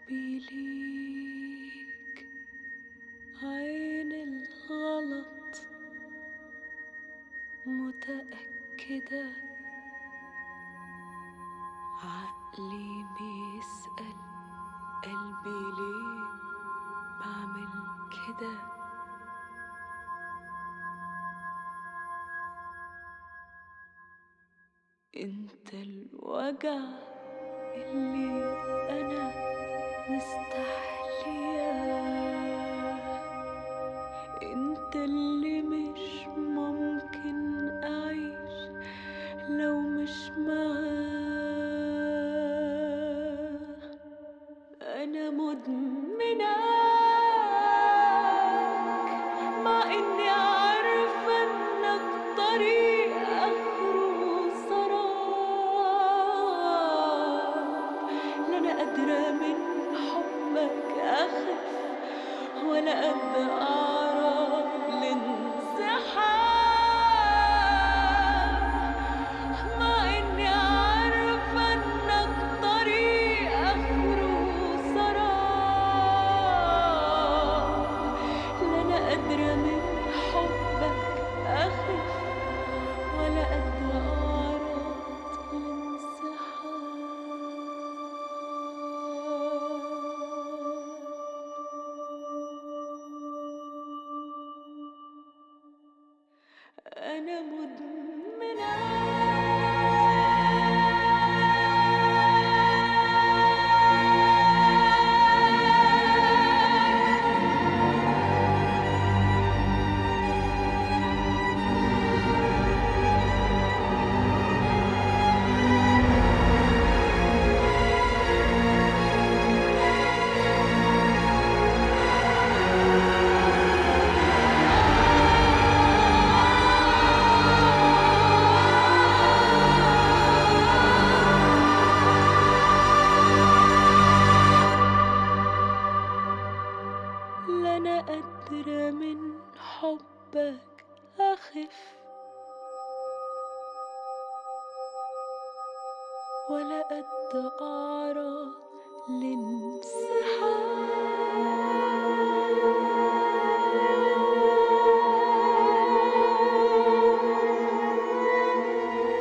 حبي ليك عين الغلط متأكدة عقلي بيسأل قلبي ليه بعمل كده انت الوجع اللي انا مستحلياه انت اللي مش ممكن اعيش لو مش معاه انا مدمناك مع اني عارفه انك طريق اخره سراب لا انا قادره من حبك اخف ولا قد اعرف الانسحاب مع اني عارفه انك طريق اخره سراب لا انا قادره من حبك اخف ولا قد اعرف الانسحاب أنا مدمنة لا أنا قادرة من حبك أخف ولا قد أعرض لانسحاب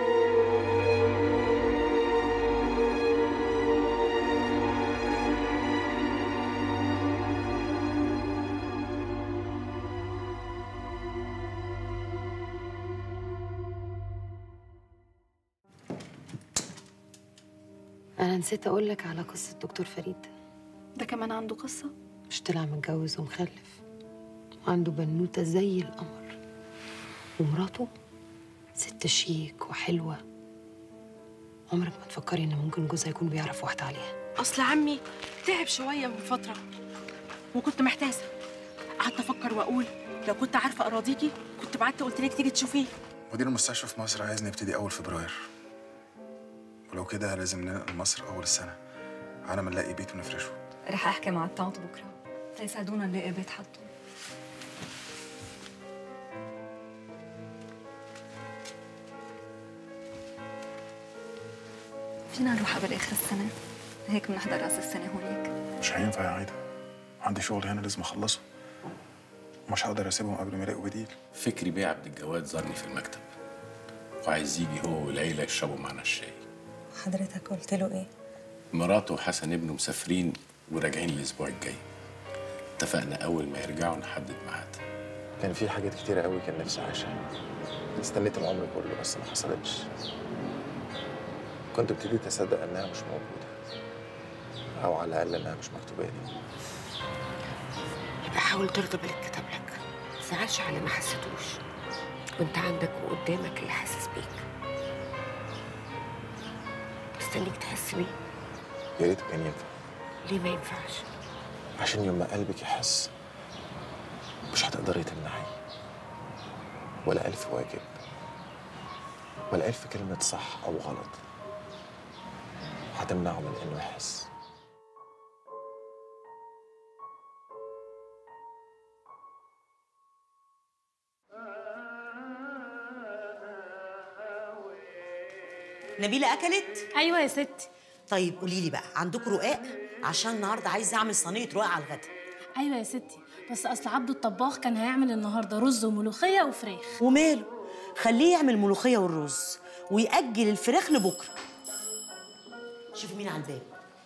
أنا نسيت أقول لك على قصة دكتور فريد ده كمان عنده قصة مش طلع متجوز ومخلف وعنده بنوتة زي القمر ومراته ست شيك وحلوة عمرك ما تفكري إن ممكن جوزها يكون بيعرف واحدة عليها أصل عمي تعب شوية من فترة وكنت محتاسة قعدت أفكر وأقول لو كنت عارفة أراضيكي كنت بعت قلت لك تيجي تشوفيه مدير المستشفى في مصر عايز نبتدي أول فبراير ولو كده لازم ننقل مصر أول السنة على ما نلاقي بيت ونفرشه رح احكي مع الطاط بكره تيساعدونا نلاقي بيت حطه فينا نروح قبل اخر السنه هيك بنحضر راس السنه هونيك مش هينفع يا عايدة عندي شغل هنا لازم أخلصه مش هقدر أسيبهم قبل ما يلاقوا بديل فكري بيه عبد الجواد زارني في المكتب وعايز يجي هو والعيلة يشربوا معنا الشاي حضرتك قلت له ايه؟ مراته وحسن ابنه مسافرين وراجعين الأسبوع الجاي اتفقنا أول ما يرجعوا نحدد ميعاد كان في حاجات كتيرة قوي كان نفسي أعيشها استنيت العمر كله بس ما حصلتش كنت ابتديت أصدق إنها مش موجودة أو على الأقل إنها مش مكتوبة لي يبقى حاول ترضى باللي اتكتب لك ما تزعلش على ما حسيتوش وانت عندك وقدامك اللي حاسس بيك مستنيك تحس بيه يا ريته كان ينفع ليه ما ينفعش عشان يوم ما قلبك يحس مش هتقدري تمنعي ولا ألف واجب ولا ألف كلمة صح أو غلط هتمنعه من إنه يحس نبيلة أكلت؟ ايوه يا ستي طيب قولي لي بقى عندكم رقاق؟ عشان النهارده عايزه اعمل صينيه رقاق على الغدا ايوه يا ستي بس اصل عبده الطباخ كان هيعمل النهارده رز وملوخيه وفراخ وماله خليه يعمل ملوخيه والرز ويأجل الفراخ لبكره شوفي مين على الباب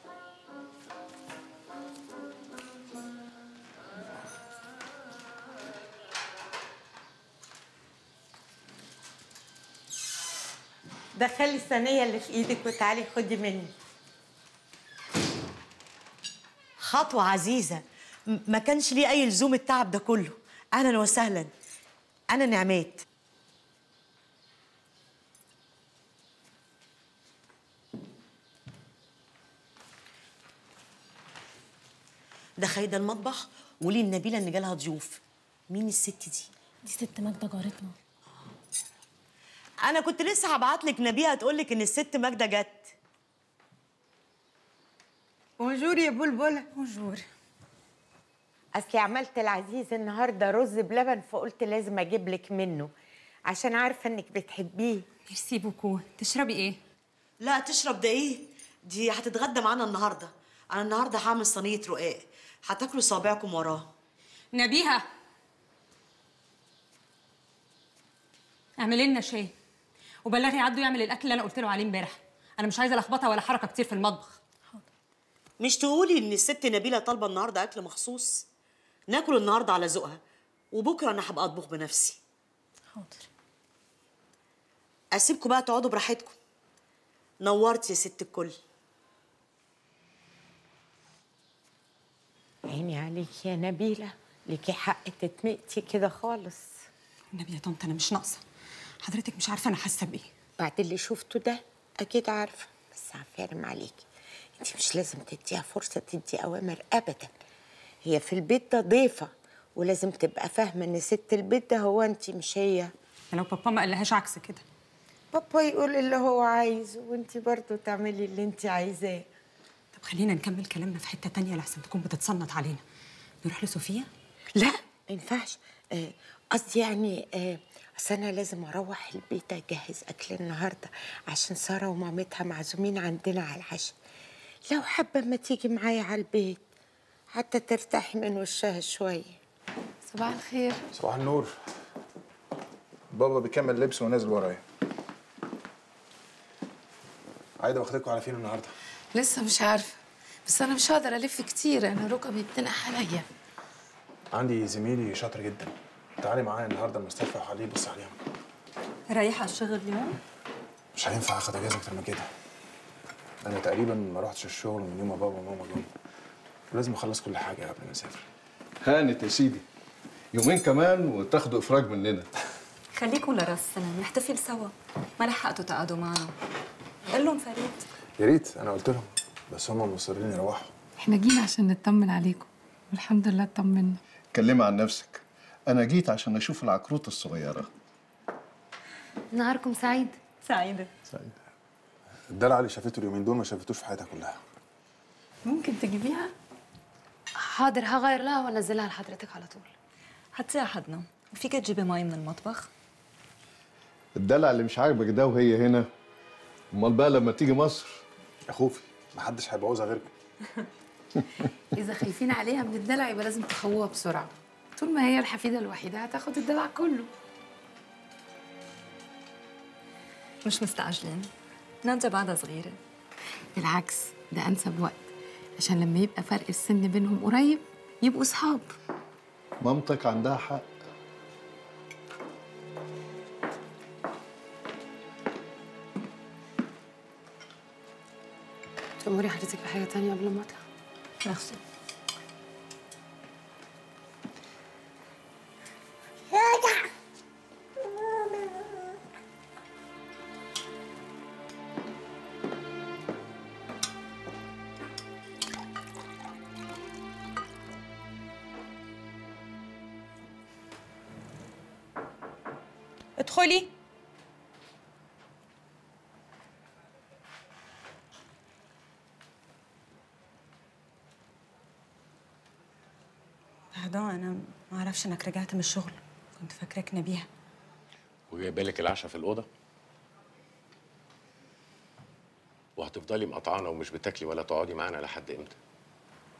دخلي الصينية اللي في ايدك وتعالي خدي مني خطوه عزيزه م- ما كانش ليه اي لزوم التعب ده كله اهلا وسهلا انا نعمات دخلي ده المطبخ وقولي لنبيله ان جالها ضيوف مين الست دي دي ست ماجده جارتنا انا كنت لسه هبعت لك نبيله تقول لك ان الست ماجده جت بونجور يا بلبلة بونجور اصلي عملت العزيز النهارده رز بلبن فقلت لازم اجيب لك منه عشان عارفه انك بتحبيه ميرسي بوكو تشربي ايه لا تشرب ده ايه دي هتتغدى معانا النهارده انا النهارده هعمل صينيه رقاق هتاكلوا صابعكم وراه نبيهة اعملي لنا شاي وبلغي عبده يعمل الاكل اللي انا قلت له عليه امبارح انا مش عايزه لخبطه ولا حركه كتير في المطبخ مش تقولي ان الست نبيله طالبه النهارده اكل مخصوص ناكل النهارده على ذوقها وبكره انا هبقى اطبخ بنفسي حاضر اسيبكم بقى تقعدوا براحتكم نورت يا ست الكل عيني عليك يا نبيله ليكي حق تتمقتي كده خالص النبي يا طنط انا مش ناقصه حضرتك مش عارفه انا حاسه بايه بعد اللي شفته ده اكيد عارفه بس عفارم عليكي انت مش لازم تديها فرصه تدي اوامر ابدا هي في البيت ده ضيفه ولازم تبقى فاهمه ان ست البيت ده هو انت مش هي لو بابا ما قالهاش عكس كده بابا يقول اللي هو عايزه وانت برضه تعملي اللي انت عايزاه طب خلينا نكمل كلامنا في حته تانية لحسن تكون بتتصنت علينا نروح لصوفيا لا ما ينفعش آه، قصدي يعني آه، اصل انا لازم اروح البيت اجهز اكل النهارده عشان ساره ومامتها معزومين عندنا على العشاء لو حابه ما تيجي معايا على البيت حتى ترتاحي من وشها شويه صباح الخير صباح النور بابا بيكمل لبس ونازل ورايا عايده واخدكم على فين النهارده لسه مش عارفه بس انا مش هقدر الف كتير انا ركبي بتنح عليا عندي زميلي شاطر جدا تعالي معايا النهارده المستشفى وخليه يبص عليهم رايحه الشغل اليوم مش هينفع اخد اجازه اكتر من كده انا تقريبا ما رحتش الشغل من يوم ما بابا وماما جم لازم اخلص كل حاجه قبل ما اسافر هانت يا سيدي يومين كمان وتاخدوا افراج مننا خليكم لراس السنه نحتفل سوا ما لحقتوا تقعدوا معنا قول لهم فريد يا ريت انا قلت لهم بس هم مصرين يروحوا احنا جينا عشان نطمن عليكم والحمد لله اطمنا كلمي عن نفسك انا جيت عشان اشوف العكروت الصغيره نهاركم سعيد سعيده سعيد الدلع اللي شافته اليومين دول ما شافتوش في حياتها كلها ممكن تجيبيها حاضر هغير لها وانزلها لحضرتك على طول هاتيها حدنا وفيك تجيبي مي من المطبخ الدلع اللي مش عاجبك ده وهي هنا امال بقى لما تيجي مصر يا خوفي محدش هيبوظها غيركم اذا خايفين عليها من الدلع يبقى لازم تخوها بسرعه طول ما هي الحفيده الوحيده هتاخد الدلع كله مش مستعجلين نادية بعدها صغيرة بالعكس ده انسب وقت عشان لما يبقى فرق السن بينهم قريب يبقوا صحاب مامتك عندها حق تأمري حضرتك بحاجه تانية قبل ما اطلع ميرسي ادخلي بعدها انا ما اعرفش انك رجعت من الشغل كنت فاكراك نبيها وجايبه لك العشاء في الاوضه وهتفضلي مقطعانه ومش بتاكلي ولا تقعدي معانا لحد امتى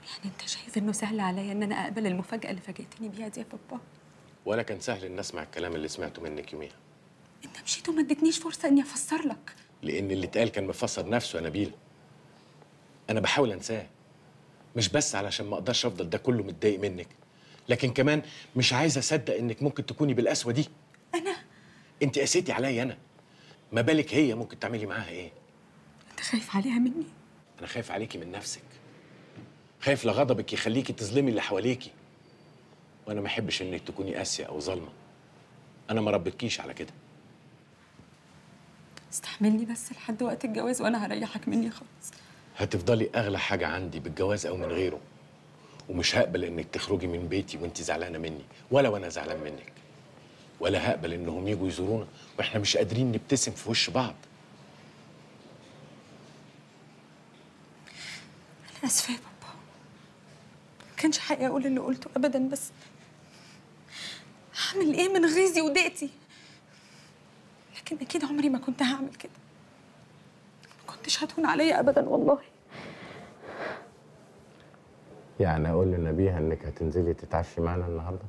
يعني انت شايف انه سهل عليا ان انا اقبل المفاجاه اللي فاجئتني بيها دي يا بابا ولا كان سهل ان اسمع الكلام اللي سمعته منك يوميها انت مشيت وما اديتنيش فرصه اني افسر لك لان اللي اتقال كان مفسر نفسه يا نبيله انا بحاول انساه مش بس علشان ما اقدرش افضل ده كله متضايق منك لكن كمان مش عايز اصدق انك ممكن تكوني بالقسوه دي انا انت قسيتي عليا انا ما بالك هي ممكن تعملي معاها ايه انت خايف عليها مني انا خايف عليكي من نفسك خايف لغضبك يخليكي تظلمي اللي حواليكي وانا ما احبش انك تكوني قاسيه او ظالمه انا ما ربيتكيش على كده استحملني بس لحد وقت الجواز وانا هريحك مني خالص هتفضلي اغلى حاجه عندي بالجواز او من غيره ومش هقبل انك تخرجي من بيتي وانت زعلانه مني ولا وانا زعلان منك ولا هقبل انهم يجوا يزورونا واحنا مش قادرين نبتسم في وش بعض انا اسفه يا بابا ما كانش حقي اقول اللي قلته ابدا بس هعمل ايه من غيظي وضيقتي لكن اكيد عمري ما كنت هعمل كده ما كنتش هتهون عليا ابدا والله يعني اقول لنبيها انك هتنزلي تتعشي معانا النهارده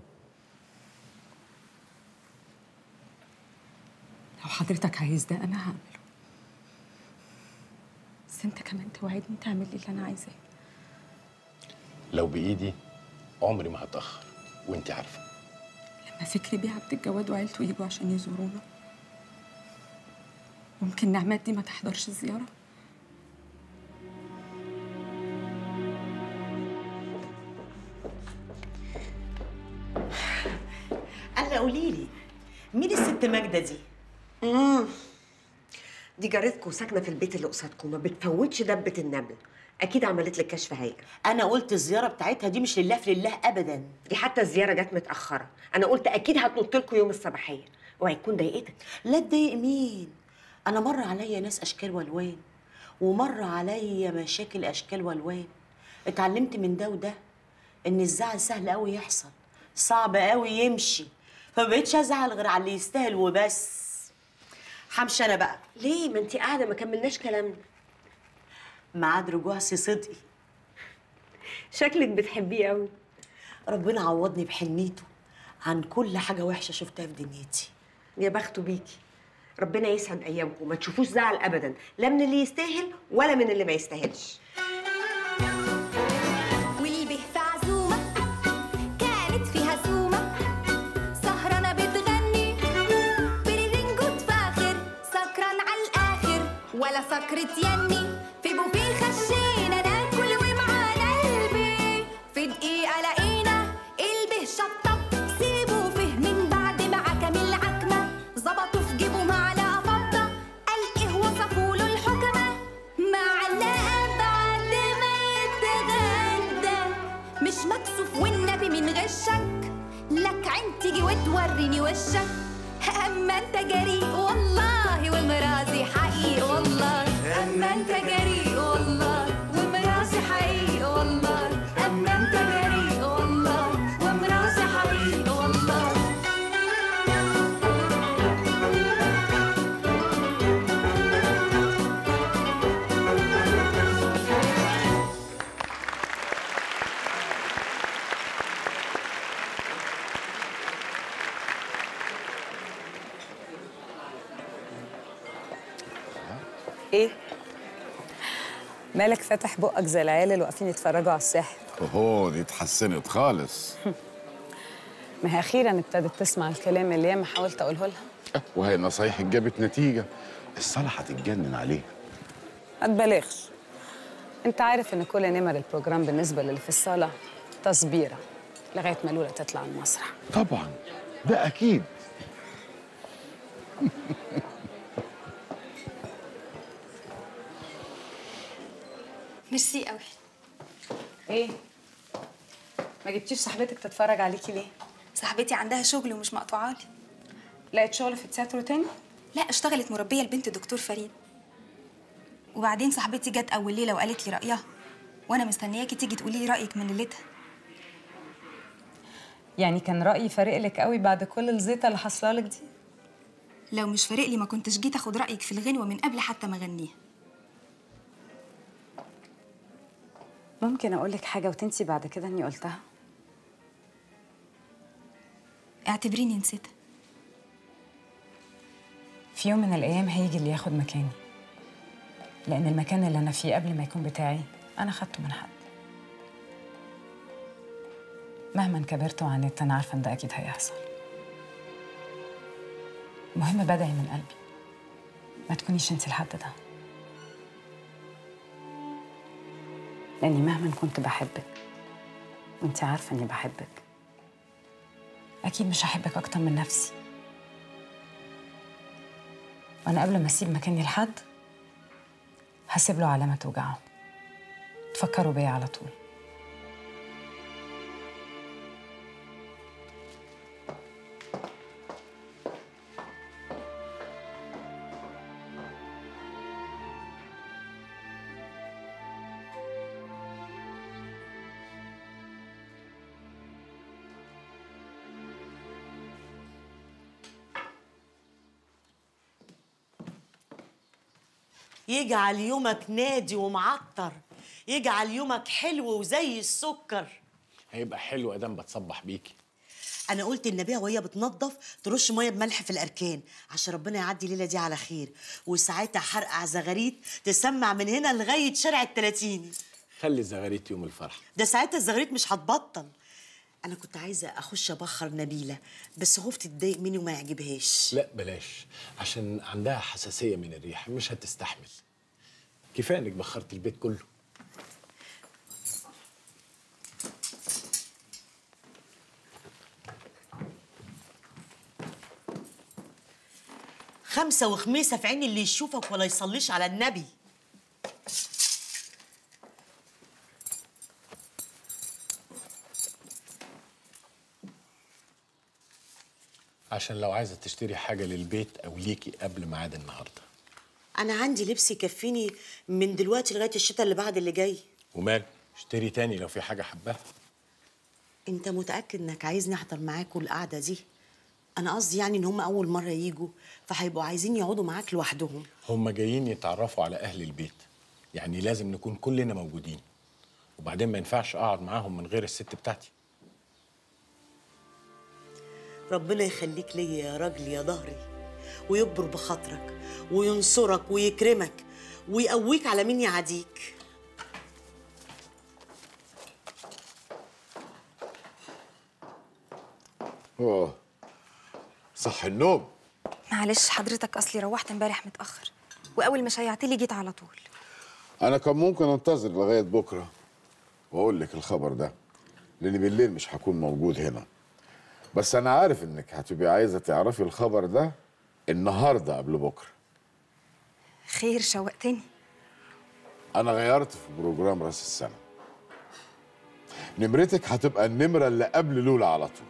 لو حضرتك عايز ده انا هعمله بس انت كمان توعدني تعمل لي اللي انا عايزاه لو بايدي عمري ما هتاخر وانت عارفه لما فكري بيه عبد الجواد وعيلته يجوا عشان يزورونا ممكن نعمات دي ما تحضرش الزياره الا قولي لي مين الست ماجده دي امم دي جارتكم ساكنه في البيت اللي قصادكم ما بتفوتش دبه النمل اكيد عملت لك كشف هيئه انا قلت الزياره بتاعتها دي مش لله في لله ابدا دي حتى الزياره جت متاخره انا قلت اكيد هتنط لكم يوم الصباحيه وهيكون ضايقتك لا تضايق مين انا مر عليا ناس اشكال والوان ومر عليا مشاكل اشكال والوان اتعلمت من ده وده ان الزعل سهل قوي يحصل صعب قوي يمشي فما بقتش ازعل غير على اللي يستاهل وبس همشي انا بقى ليه ما انت قاعده ما كملناش كلامنا ميعاد رجوع سي صدقي شكلك بتحبيه قوي ربنا عوضني بحنيته عن كل حاجه وحشه شفتها في دنيتي يا بخته بيكي ربنا يسعد ايامكم ما تشوفوش زعل ابدا لا من اللي يستاهل ولا من اللي ما يستاهلش والبه في عزومة كانت فيها سومة سهرانة بتغني برينجوت فاخر سكران على الآخر ولا سكرة يني في بوفيه خشينا ناكل ومعانا البي في دقيقة لقينا البه شطب سيبوا فيه من بعد ما عكم العكمة ظبطوا في جيبه معلقة فضة قال ايه وصفوا له الحكمة معلقة بعد ما يتغدى مش مكسوف والنبي من غشك لك عين تيجي وتوريني وشك اما انت جريء والله ومرازي حقيقي والله اما انت جريء والله ومرازي حقيقي والله اما انت جريء والله ومرازي حقيقي والله ايه مالك فاتح بقك زي العيال اللي واقفين يتفرجوا على الساحر اوه دي اتحسنت خالص ما هي اخيرا ابتدت تسمع الكلام اللي ياما حاولت اقوله لها وهي نصايحك جابت نتيجه الصلاة هتتجنن عليها ما تبالغش انت عارف ان كل نمر البروجرام بالنسبه للي في الصاله تصبيره لغايه ما لولا تطلع على المسرح طبعا ده اكيد ميرسي قوي ايه ما جبتيش صاحبتك تتفرج عليكي ليه صاحبتي عندها شغل ومش مقطوعالي لقيت شغل في التياترو تاني لا اشتغلت مربيه لبنت دكتور فريد وبعدين صاحبتي جت اول ليله وقالت لي رايها وانا مستنياكي تيجي تقولي لي رايك من ليلتها يعني كان رايي فارق لك قوي بعد كل الزيطه اللي حاصله لك دي لو مش فارق لي ما كنتش جيت اخد رايك في الغنوه من قبل حتى ما اغنيها ممكن اقول لك حاجه وتنسي بعد كده اني قلتها اعتبريني نسيتها في يوم من الايام هيجي اللي ياخد مكاني لان المكان اللي انا فيه قبل ما يكون بتاعي انا خدته من حد مهما كبرت وعانيت انا عارفه ان ده اكيد هيحصل المهم بدعي من قلبي ما تكونيش انت الحد ده لاني مهما كنت بحبك وانت عارفه اني بحبك اكيد مش هحبك اكتر من نفسي وانا قبل ما اسيب مكاني لحد هسيب له علامه توجعه تفكروا بيا على طول يجعل يومك نادي ومعطر يجعل يومك حلو وزي السكر هيبقى حلو ادام بتصبح بيكي انا قلت النبيه وهي بتنظف ترش ميه بملح في الاركان عشان ربنا يعدي الليله دي على خير وساعتها حرقع زغاريت تسمع من هنا لغايه شارع التلاتيني خلي زغاريت يوم الفرح ده ساعتها الزغاريت مش هتبطل انا كنت عايزه اخش ابخر نبيله بس خفت تضايق مني وما يعجبهاش لا بلاش عشان عندها حساسيه من الريح مش هتستحمل كفايه انك بخرت البيت كله خمسه وخميسه في عين اللي يشوفك ولا يصليش على النبي عشان لو عايزه تشتري حاجه للبيت او ليكي قبل ميعاد النهارده انا عندي لبس يكفيني من دلوقتي لغايه الشتاء اللي بعد اللي جاي ومال اشتري تاني لو في حاجه حباها انت متاكد انك عايزني احضر معاكوا القعده دي انا قصدي يعني ان هم اول مره يجوا فهيبقوا عايزين يقعدوا معاك لوحدهم هم جايين يتعرفوا على اهل البيت يعني لازم نكون كلنا موجودين وبعدين ما ينفعش اقعد معاهم من غير الست بتاعتي ربنا يخليك ليا يا راجل يا ظهري ويكبر بخاطرك وينصرك ويكرمك ويقويك على مين يعاديك اه صح النوم معلش حضرتك اصلي روحت امبارح متاخر واول ما شيعت لي جيت على طول انا كان ممكن انتظر لغايه بكره واقول لك الخبر ده لان بالليل مش هكون موجود هنا بس انا عارف انك هتبقي عايزه تعرفي الخبر ده النهارده قبل بكره خير شوقتني انا غيرت في بروجرام راس السنه نمرتك هتبقى النمره اللي قبل لولا على طول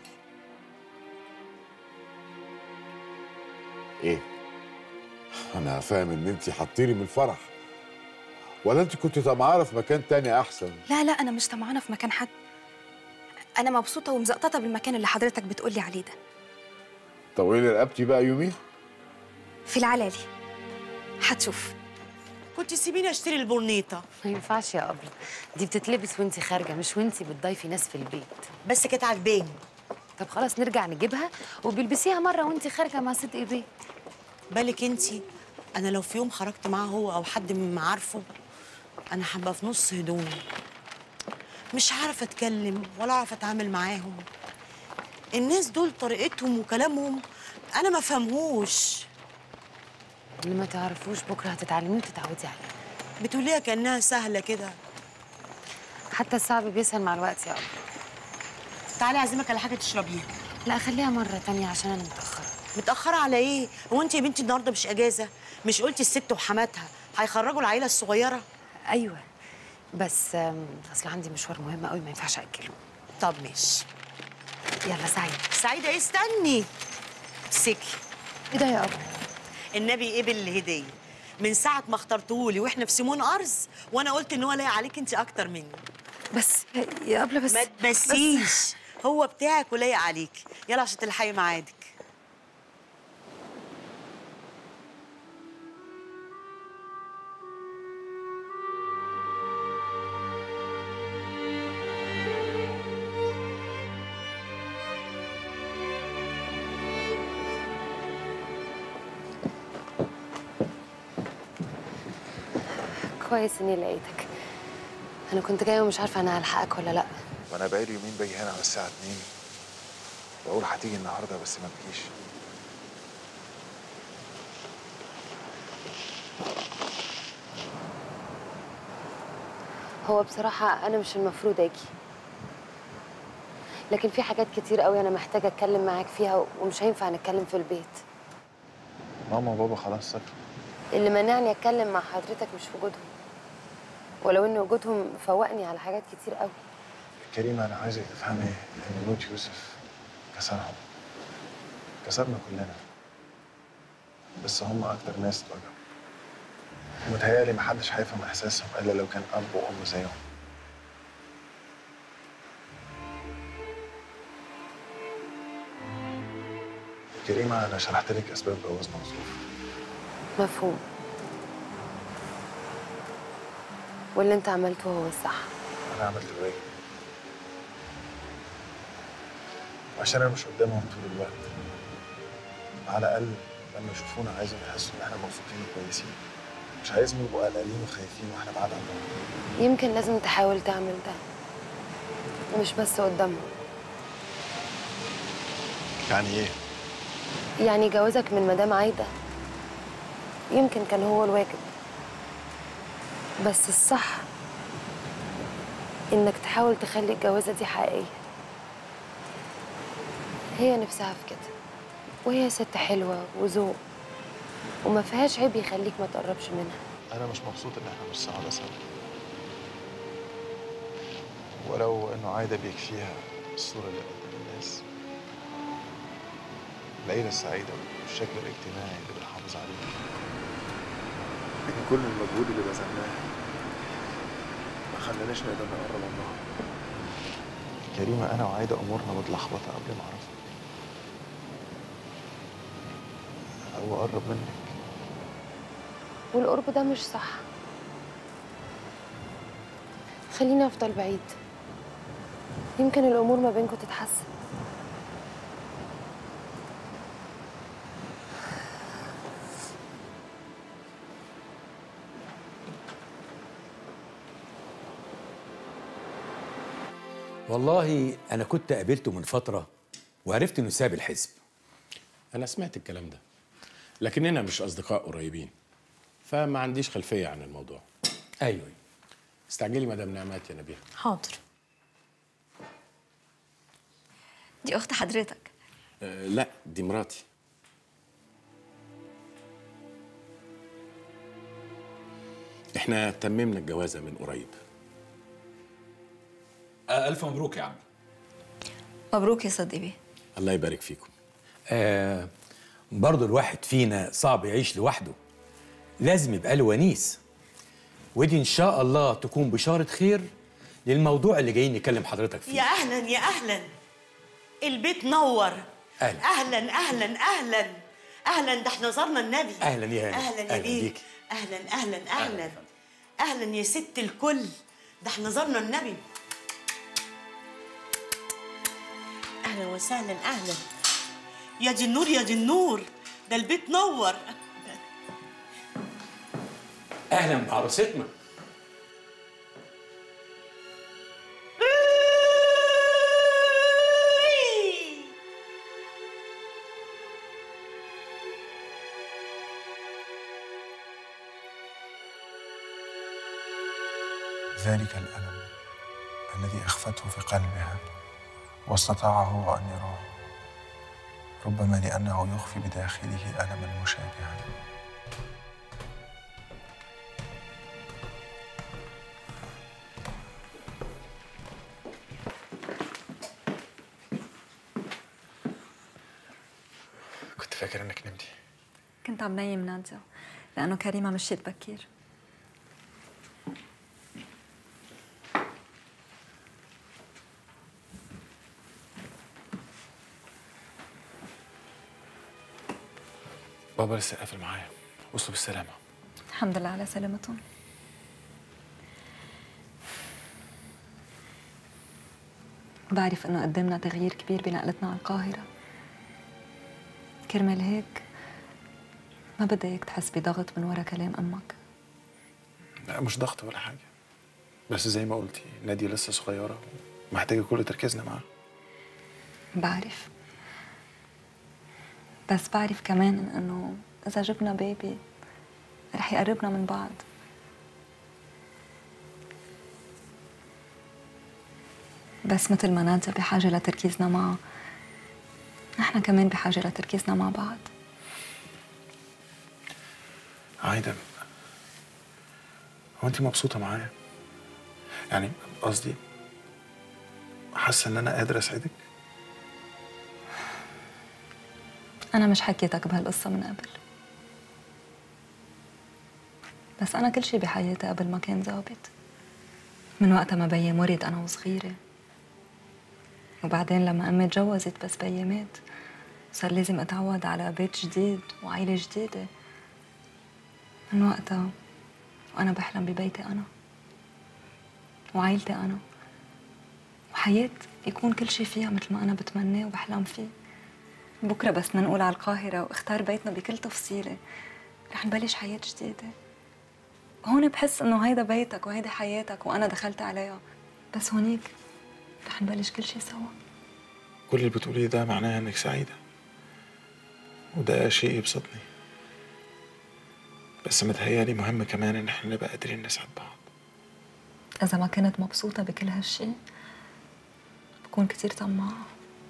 ايه انا فاهم ان انت حطيلي من الفرح ولا انت كنت طمعانه في مكان تاني احسن لا لا انا مش طمعانه في مكان حد انا مبسوطه ومزقططه بالمكان اللي حضرتك بتقولي عليه ده طولي رقبتي بقى يومين في العلالي هتشوف كنت سيبيني اشتري البورنيطه ما ينفعش يا أبلة دي بتتلبس وانت خارجة مش وانت بتضيفي ناس في البيت بس كانت عجباني طب خلاص نرجع نجيبها وبيلبسيها مرة وانت خارجة مع ست ايديه بالك انتي انا لو في يوم خرجت معاه هو او حد من معارفه انا هبقى في نص هدومي مش عارفه اتكلم ولا اعرف اتعامل معاهم الناس دول طريقتهم وكلامهم انا ما فهمهوش اللي ما تعرفوش بكرة هتتعلميه وتتعودي عليه بتقوليها كانها سهله كده حتى الصعب بيسهل مع الوقت يا أبلة تعالي اعزمك على حاجه تشربيها لا خليها مرة تانية عشان أنا متأخرة متاخره على ايه هو انت يا بنتي النهارده مش اجازه مش قلتي الست وحماتها هيخرجوا العيله الصغيره أيوة بس آم، أصل عندي مشوار مهم قوي ما ينفعش أجله طب ماشي يلا سعيد سعيده ايه استني سكي ايه ده يا أبلة النبي قبل الهديه من ساعه ما اخترتهولي واحنا في سيمون ارز وانا قلت ان هو لايق عليك انت اكتر مني بس يا أبلة بس ما تبسيش هو بتاعك ولايق عليك يلا عشان تلحقي ميعادك كويس اني لقيتك انا كنت جايه ومش عارفه انا هلحقك ولا لا وانا بقالي يومين باجي هنا على الساعه 2 واقول هتيجي النهارده بس ما بتجيش هو بصراحه انا مش المفروض اجي لكن في حاجات كتير قوي انا محتاجه اتكلم معاك فيها ومش هينفع نتكلم في البيت ماما وبابا خلاص سافروا اللي منعني اتكلم مع حضرتك مش وجودهم ولو ان وجودهم فوقني على حاجات كتير قوي كريمه انا عايزك تفهمي ان موت يوسف كسرهم كسرنا كلنا بس هم اكتر ناس اتوجعوا ومتهيألي محدش هيفهم احساسهم الا لو كان اب وام زيهم كريمه انا شرحت لك اسباب جواز منصور مفهوم واللي انت عملته هو الصح انا عملت الواجب وعشان انا مش قدامهم طول الوقت على الاقل لما يشوفونا عايزهم يحسوا ان احنا مبسوطين وكويسين مش عايزهم يبقوا قلقانين وخايفين واحنا بعاد عن بعض يمكن لازم تحاول تعمل ده ومش بس قدامهم يعني ايه؟ يعني جوازك من مدام عايدة يمكن كان هو الواجب بس الصح انك تحاول تخلي الجوازة دي حقيقية هي نفسها في كده وهي ست حلوة وذوق وما فيهاش عيب يخليك ما تقربش منها انا مش مبسوط ان احنا مش سعادة سوا ولو انه عايدة بيكفيها الصورة اللي قدام الناس العيلة السعيدة والشكل الاجتماعي اللي بنحافظ عليه لكن كل المجهود اللي بذلناه ما خلاناش نقدر نقرب من بعض كريمة أنا وعايدة أمورنا متلخبطة قبل ما أعرفك أو أقرب منك والقرب ده مش صح خليني افضل بعيد يمكن الامور ما بينكم تتحسن والله انا كنت قابلته من فتره وعرفت انه ساب الحزب انا سمعت الكلام ده لكننا مش اصدقاء قريبين فما عنديش خلفيه عن الموضوع ايوه استعجلي مدام نعمات يا نبيل حاضر دي اخت حضرتك أه لا دي مراتي احنا تممنا الجوازه من قريب الف مبروك يا عم مبروك يا صديقي بيه الله يبارك فيكم آه برضه الواحد فينا صعب يعيش لوحده لازم يبقى له ونيس ودي ان شاء الله تكون بشاره خير للموضوع اللي جايين نكلم حضرتك فيه يا اهلا يا اهلا البيت نور أهلا. اهلا اهلا اهلا اهلا ده احنا زرنا النبي اهلا يا هاني اهلا يا أهلا بيه بيكي. اهلا اهلا اهلا اهلا يا ست الكل ده احنا زرنا النبي اهلا وسهلا اهلا يا دي النور يا دي النور ده البيت نور اهلا بعروستنا ذلك الألم الذي أخفته في قلبها واستطاع هو أن يراه ربما لأنه يخفي بداخله ألما مشابها كنت فاكر إنك نمتي كنت عم نايم نادية لأنه كريمة مشيت بكير بابا لسه قافل معايا وصلوا بالسلامة الحمد لله على سلامتهم بعرف انه قدمنا تغيير كبير بنقلتنا على القاهرة كرمال هيك ما بدي اياك تحس بضغط من ورا كلام امك لا مش ضغط ولا حاجه بس زي ما قلتي نادية لسه صغيره محتاجه كل تركيزنا معاها بعرف بس بعرف كمان انه اذا جبنا بيبي رح يقربنا من بعض بس مثل ما نادية بحاجة لتركيزنا معه نحن كمان بحاجة لتركيزنا مع بعض عايدة هو انت مبسوطة معايا؟ يعني قصدي حاسة ان انا قادر اساعدك؟ أنا مش حكيتك بهالقصة من قبل بس أنا كل شي بحياتي قبل ما كان ظابط من وقتها ما بيي مرض أنا وصغيرة وبعدين لما أمي تجوزت بس بيي مات صار لازم أتعود على بيت جديد وعيلة جديدة من وقتها وأنا بحلم ببيتي أنا وعيلتي أنا وحياة يكون كل شي فيها مثل ما أنا بتمناه وبحلم فيه بكرة بس ننقل على القاهرة واختار بيتنا بكل تفصيلة رح نبلش حياة جديدة هون بحس إنه هيدا بيتك وهيدي حياتك وأنا دخلت عليها بس هونيك رح نبلش كل شي سوا كل اللي بتقوليه ده معناه انك سعيدة وده شيء يبسطني بس متهيألي مهم كمان ان احنا نبقى قادرين نسعد بعض إذا ما كنت مبسوطة بكل هالشي بكون كتير طماعة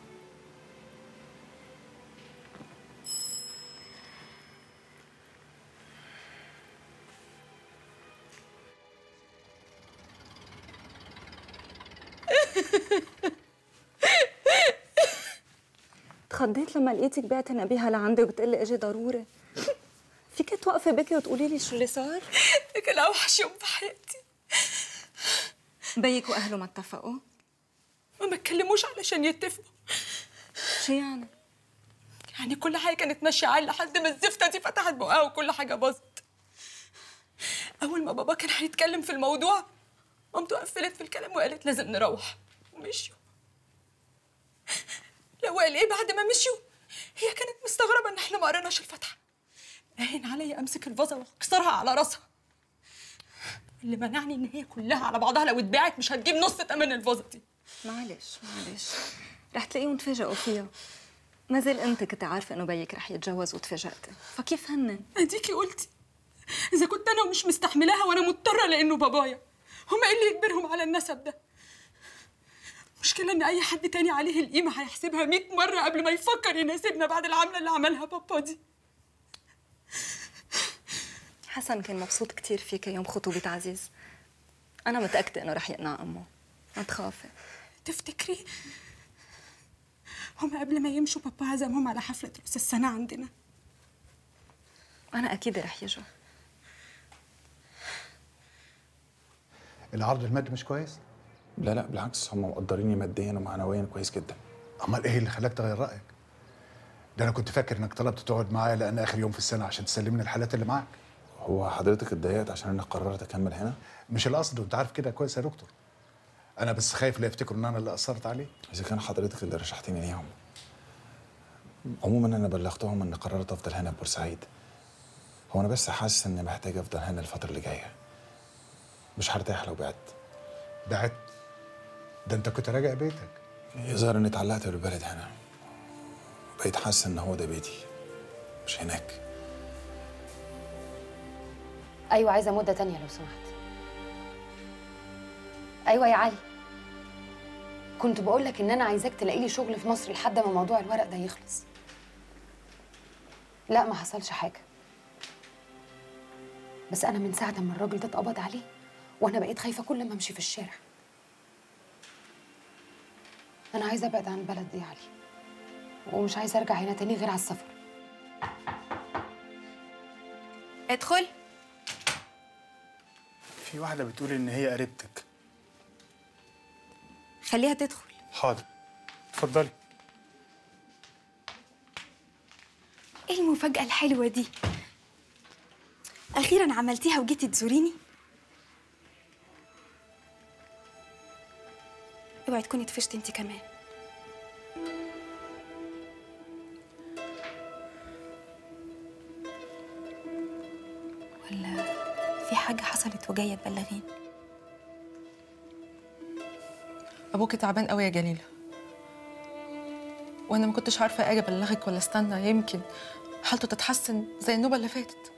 تخضيت لما لقيتك بعتي نبيها لعندي وبتقلي اجي ضروري فيك توقفي بكي وتقولي لي شو اللي صار؟ كان اوحش يوم في حياتي بيك واهله ما اتفقوا؟ ما بتكلموش علشان يتفقوا شو يعني؟ يعني كل حاجه كانت ماشيه عال لحد ما الزفته دي فتحت بقها وكل حاجه باظت اول ما بابا كان هيتكلم في الموضوع مامته قفلت في الكلام وقالت لازم نروح ومشيوا لو قال ايه بعد ما مشيوا هي كانت مستغربه ان احنا ما قريناش الفاتحه باين عليا امسك الفازه واكسرها على راسها اللي منعني ان هي كلها على بعضها لو اتباعت مش هتجيب نص تمن الفازه دي معلش معلش رح تلاقيهم تفاجئوا فيها ما زال انت كنت عارفه انه بيك رح يتجوز وتفاجأتي فكيف هنن؟ اديكي قلتي اذا كنت انا ومش مستحملاها وانا مضطره لانه بابايا هما ايه اللي يجبرهم على النسب ده المشكله ان اي حد تاني عليه القيمه هيحسبها 100 مره قبل ما يفكر يناسبنا بعد العمله اللي عملها بابا دي حسن كان مبسوط كتير فيك يوم خطوبة عزيز أنا متأكدة إنه رح يقنع أمه ما تخافي تفتكري هما قبل ما يمشوا بابا عزمهم على حفله راس السنه عندنا أنا أكيد رح يجوا العرض المادي مش كويس؟ لا لا بالعكس هم مقدريني ماديا ومعنويا كويس جدا امال ايه اللي خلاك تغير رايك؟ ده انا كنت فاكر انك طلبت تقعد معايا لان اخر يوم في السنه عشان تسلمني الحالات اللي معاك هو حضرتك اتضايقت عشان انا قررت اكمل هنا؟ مش القصد وانت عارف كده كويس يا دكتور انا بس خايف لا يفتكروا ان انا اللي اثرت عليه اذا كان حضرتك اللي رشحتني ليهم عموما انا بلغتهم ان قررت افضل هنا في بورسعيد هو انا بس حاسس اني محتاج افضل هنا الفتره اللي جايه مش هرتاح لو بعدت بعت ده انت كنت راجع بيتك يظهر اني اتعلقت بالبلد هنا بقيت حاسس ان هو ده بيتي مش هناك ايوه عايزه مده تانية لو سمحت ايوه يا علي كنت بقول لك ان انا عايزاك تلاقي لي شغل في مصر لحد ما موضوع الورق ده يخلص لا ما حصلش حاجه بس انا من ساعه ما الراجل ده اتقبض عليه وانا بقيت خايفه كل ما امشي في الشارع انا عايزه ابعد عن البلد دي يا علي ومش عايزه ارجع هنا تاني غير على السفر ادخل في واحدة بتقول إن هي قريبتك خليها تدخل حاضر اتفضلي ايه المفاجأة الحلوة دي أخيرا عملتيها وجيتي تزوريني اوعي تكوني طفشتي انت كمان ولا في حاجة حصلت وجاية تبلغيني ابوكي تعبان قوي يا جليله وانا ما كنتش عارفه اجي ابلغك ولا استنى يمكن حالته تتحسن زي النوبه اللي فاتت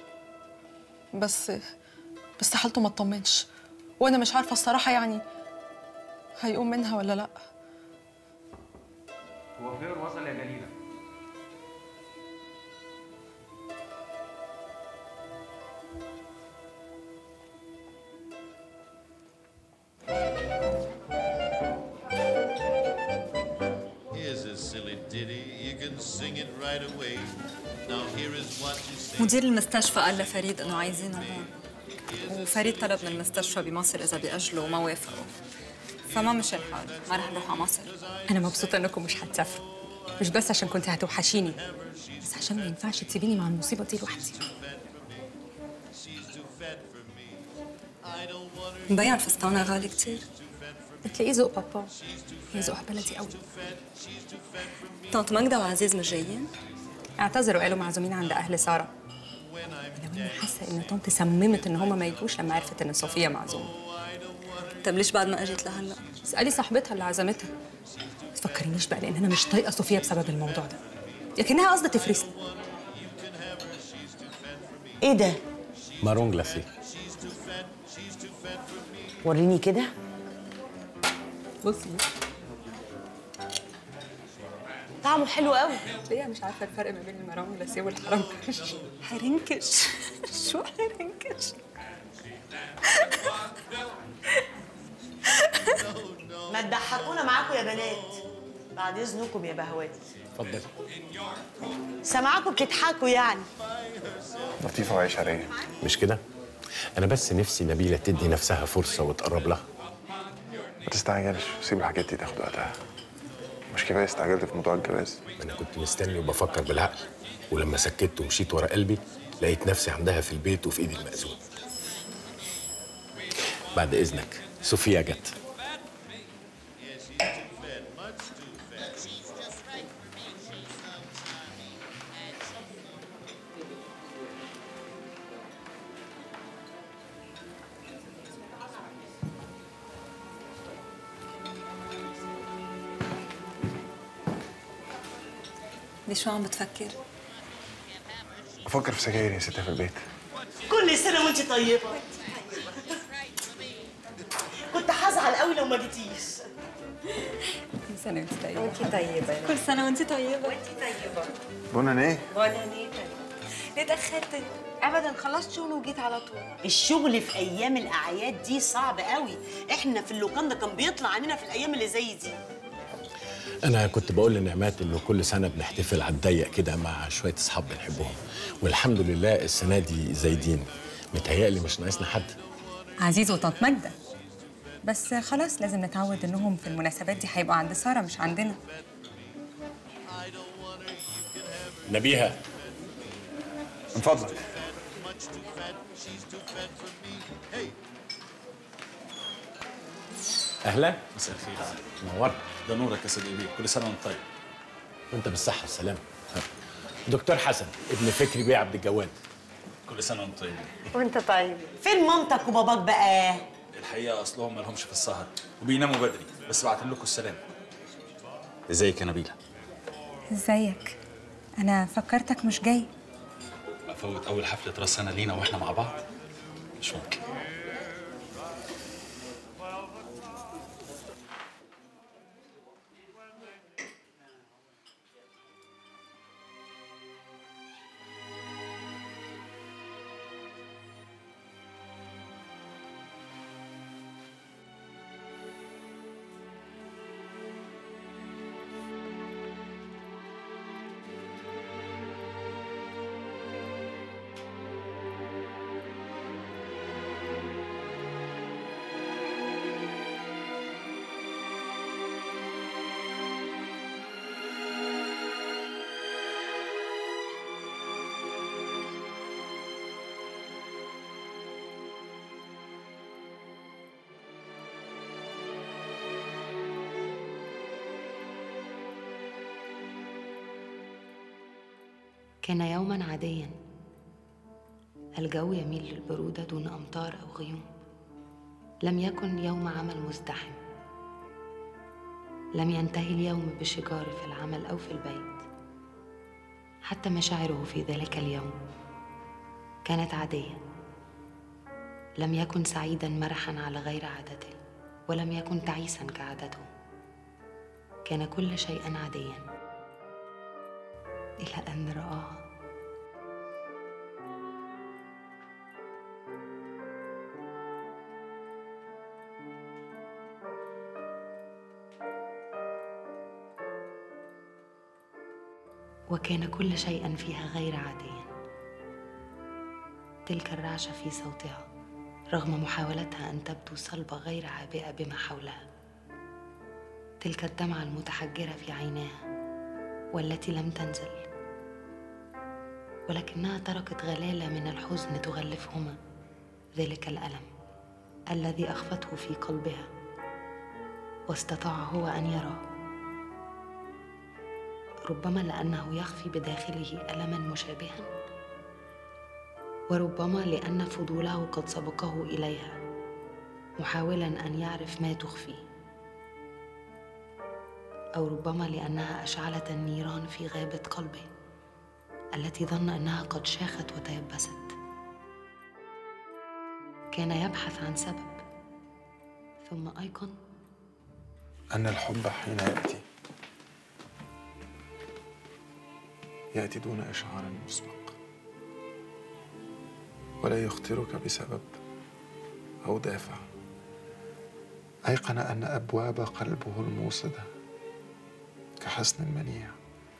بس بس حالته ما تطمنش وانا مش عارفه الصراحه يعني هيقوم منها ولا لا هو فين وصل يا جليله Here's a silly ditty, you can sing it right away. Now here is what you sing. مدير المستشفى قال لفريد انه عايزينه هون وفريد طلب من المستشفى بمصر اذا بيأجلوا وما وافقوا فما مشي الحال ما رح نروح على مصر انا مبسوطه انكم مش هتسافروا مش بس عشان كنت هتوحشيني بس عشان ما ينفعش تسيبيني مع المصيبه دي لوحدي مبين الفستانة غالي كتير بتلاقيه ذوق بابا هي ذوقها بلدي قوي طنط ماجدة وعزيز مش جايين؟ اعتذروا قالوا معزومين عند اهل ساره ولو اني حاسه ان طنط سممت ان هما ما يجوش لما عرفت ان صوفيا معزومه طب ليش بعد ما اجت لهلا؟ اسالي صاحبتها اللي عزمتها ما تفكرينيش بقى لان انا مش طايقه صوفيا بسبب الموضوع ده لكنها قصده تفرسني ايه ده؟ مارون جلاسيه وريني كده بصي طعمه حلو قوي ليه مش عارفه الفرق ما بين المرام جلاسيه والحرنكش حرنكش شو حرنكش ما تضحكونا معاكم يا بنات بعد اذنكم يا بهوات اتفضل سامعاكم بتضحكوا يعني لطيفه وعشريه مش كده انا بس نفسي نبيله تدي نفسها فرصه وتقرب لها ما تستعجلش سيب الحاجات دي تاخد وقتها مش كفايه استعجلت في موضوع الجواز انا كنت مستني وبفكر بالعقل ولما سكت ومشيت ورا قلبي لقيت نفسي عندها في البيت وفي ايدي المأذون بعد اذنك صوفيا جت دي شو عم بتفكر؟ بفكر في سجاير يا ستة في البيت كل سنه وانت طيبه كنت هزعل قوي لو ما جيتيش كل سنه وانت طيبه وانت طيبة كل سنة وانت طيبة وانت طيبة بونا ايه بونانيتا ليه تأخرتي؟ ابدا خلصت شغل وجيت على طول الشغل في ايام الاعياد دي صعب قوي احنا في اللوكاندا كان بيطلع علينا في الايام اللي زي دي انا كنت بقول لنعمات انه كل سنه بنحتفل على الضيق كده مع شويه اصحاب بنحبهم والحمد لله السنه دي زايدين متهيألي مش ناقصنا حد عزيز وطنط ماجدة بس خلاص لازم نتعود انهم في المناسبات دي هيبقوا عند ساره مش عندنا نبيها من فضلك اهلا مساء الخير نورت ده نورك يا صديقي كل سنه وانت طيب وانت بالصحه والسلامه دكتور حسن ابن فكري بيه عبد الجواد كل سنه وانت طيب وانت طيب فين مامتك وباباك بقى الحقيقه اصلهم ما لهمش في السهر وبيناموا بدري بس بعت لكم السلام ازيك يا نبيله ازيك انا فكرتك مش جاي افوت اول حفله راس سنه لينا واحنا مع بعض مش ممكن كان يوما عاديا الجو يميل للبرودة دون أمطار أو غيوم لم يكن يوم عمل مزدحم لم ينتهي اليوم بشجار في العمل أو في البيت حتى مشاعره في ذلك اليوم كانت عادية لم يكن سعيدا مرحا على غير عادته ولم يكن تعيسا كعادته كان كل شيء عاديا إلى أن رآها وكان كل شيء فيها غير عاديا تلك الرعشة في صوتها رغم محاولتها أن تبدو صلبة غير عابئة بما حولها تلك الدمعة المتحجرة في عيناها والتي لم تنزل ولكنها تركت غلالة من الحزن تغلفهما ذلك الألم الذي أخفته في قلبها واستطاع هو أن يراه ربما لأنه يخفي بداخله ألما مشابها وربما لأن فضوله قد سبقه إليها محاولا أن يعرف ما تخفي أو ربما لأنها أشعلت النيران في غابة قلبه التي ظن أنها قد شاخت وتيبست كان يبحث عن سبب ثم أيقن أن الحب حين يأتي يأتي دون إشعار مسبق ولا يخطرك بسبب أو دافع أيقن أن أبواب قلبه الموصدة كحصن منيع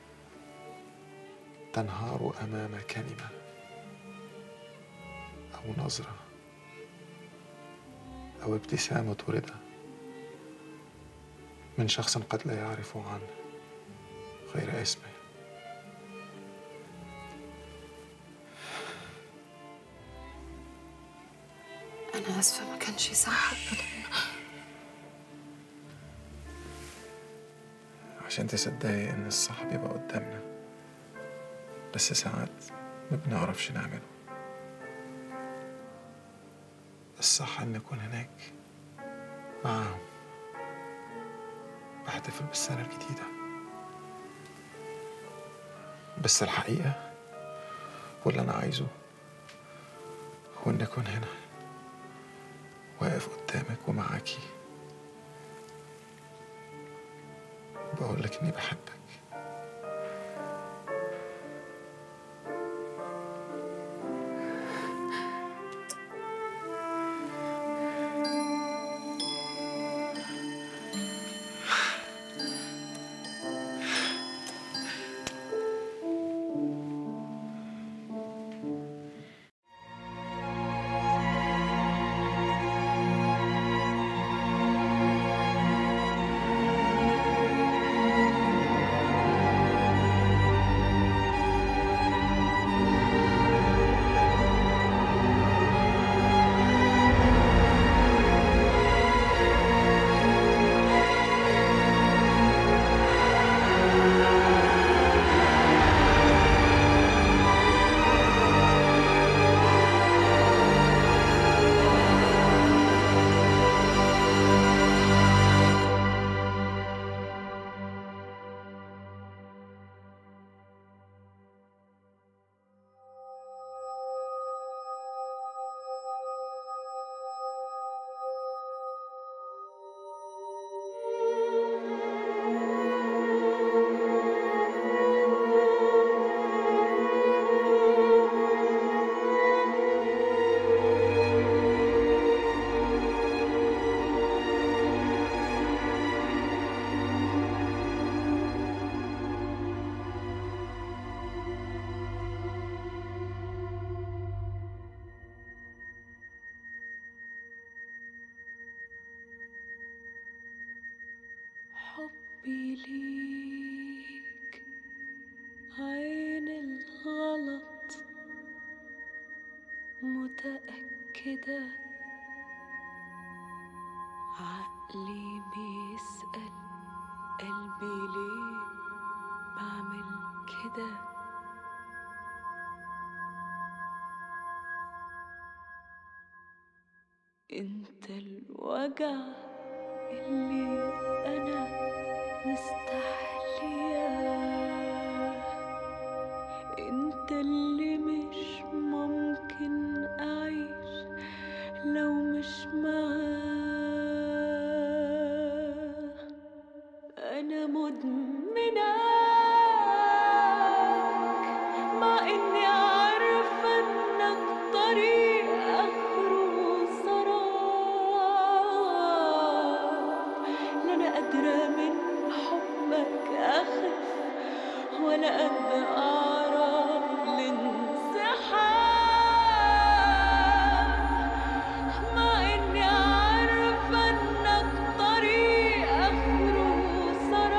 تنهار أمام كلمة أو نظرة أو ابتسامة رضا من شخص قد لا يعرف عنه غير اسمه أنا آسفة ما كانش صح عشان تصدقي إن الصح بيبقى قدامنا بس ساعات ما بنعرفش نعمله الصح إن نكون هناك معاهم بحتفل بالسنة الجديدة بس الحقيقة واللي أنا عايزه هو إني أكون هنا واقف قدامك ومعاكي بقول لك إني بحبك حبي ليك عين الغلط متأكدة عقلي بيسأل قلبي ليه بعمل كده انت الوجع اللي انا مستحلياه انت اللي مش ممكن اعيش لو مش معاه انا مدمناك مع اني عارفه انك طريق اخره سراب لا انا قادره من حبك اخف ولا قد اعرف الانسحاب مع اني عارفه انك طريق اخره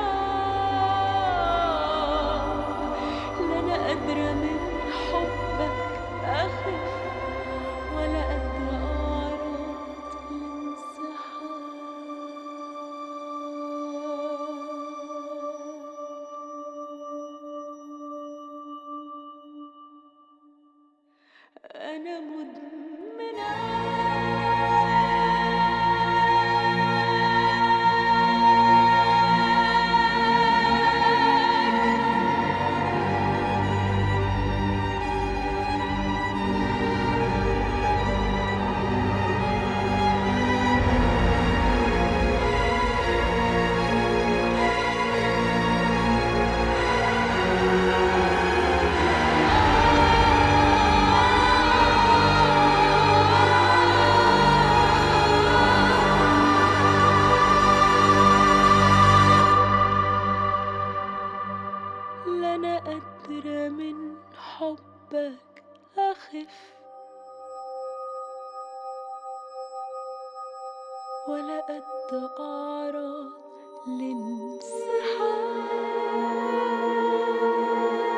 سراب لا انا قادره من حبك اخف ولا قد اعرف أنا مدمنة لا أنا قادرة من حبك أخف ولا قد أعرض لانسحاب